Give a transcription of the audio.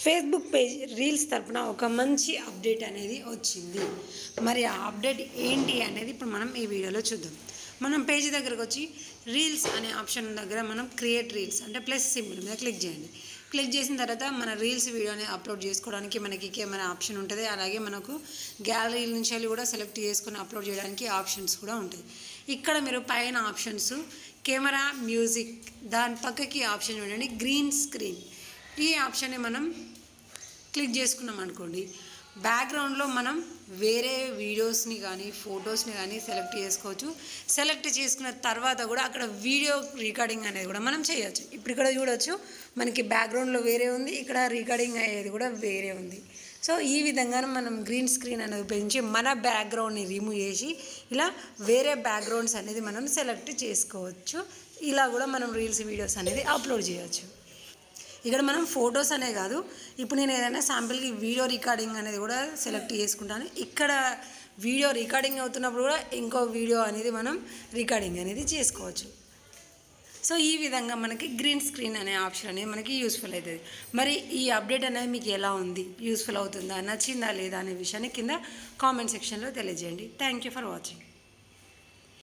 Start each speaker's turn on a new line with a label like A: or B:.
A: Facebook page reels తరపున ఒక మంచి అప్డేట్ అనేది వచ్చింది మరి ఆ అప్డేట్ ఏంటి అనేది ఇప్పుడు మనం ఈ వీడియోలో చూద్దాం మనం పేజ్ దగ్గరకు వచ్చి రీల్స్ అనే ఆప్షన్ దగ్గర మనం క్రియేట్ రీల్స్ అంటే ప్లస్ సింబల్ మీద క్లిక్ చేయండి క్లిక్ చేసిన తర్వాత మన రీల్స్ వీడియోని అప్లోడ్ చేసుకోవడానికి మనకి కెమెరా ఆప్షన్ ఉంటుంది అలాగే మనకు గ్యాలరీ నుంచి వెళ్ళి కూడా సెలెక్ట్ చేసుకుని అప్లోడ్ చేయడానికి ఆప్షన్స్ కూడా ఉంటాయి ఇక్కడ మీరు పైన ఆప్షన్స్ కెమెరా మ్యూజిక్ దాని పక్కకి ఆప్షన్ చూడండి గ్రీన్ స్క్రీన్ ఈ ఆప్షన్ని మనం క్లిక్ చేసుకున్నాం అనుకోండి బ్యాక్గ్రౌండ్లో మనం వేరే వీడియోస్ని కానీ ఫొటోస్ని కానీ సెలెక్ట్ చేసుకోవచ్చు సెలెక్ట్ చేసుకున్న తర్వాత కూడా అక్కడ వీడియో రికార్డింగ్ అనేది కూడా మనం చేయొచ్చు ఇప్పుడు ఇక్కడ చూడొచ్చు మనకి బ్యాక్గ్రౌండ్లో వేరే ఉంది ఇక్కడ రికార్డింగ్ అయ్యేది కూడా వేరే ఉంది సో ఈ విధంగా మనం గ్రీన్ స్క్రీన్ అనేది ఉపయోగించి మన బ్యాక్గ్రౌండ్ని రిమూవ్ చేసి ఇలా వేరే బ్యాక్గ్రౌండ్స్ అనేది మనం సెలెక్ట్ చేసుకోవచ్చు ఇలా కూడా మనం రీల్స్ వీడియోస్ అనేది అప్లోడ్ చేయొచ్చు ఇక్కడ మనం ఫొటోస్ అనే కాదు ఇప్పుడు నేను ఏదైనా శాంపిల్కి వీడియో రికార్డింగ్ అనేది కూడా సెలెక్ట్ చేసుకుంటాను ఇక్కడ వీడియో రికార్డింగ్ అవుతున్నప్పుడు కూడా ఇంకో వీడియో అనేది మనం రికార్డింగ్ అనేది చేసుకోవచ్చు సో ఈ విధంగా మనకి గ్రీన్ స్క్రీన్ అనే ఆప్షన్ అనేది మనకి యూస్ఫుల్ అవుతుంది మరి ఈ అప్డేట్ అనేది మీకు ఎలా ఉంది యూస్ఫుల్ అవుతుందా నచ్చిందా లేదా అనే విషయాన్ని కింద కామెంట్ సెక్షన్లో తెలియజేయండి థ్యాంక్ యూ ఫర్ వాచింగ్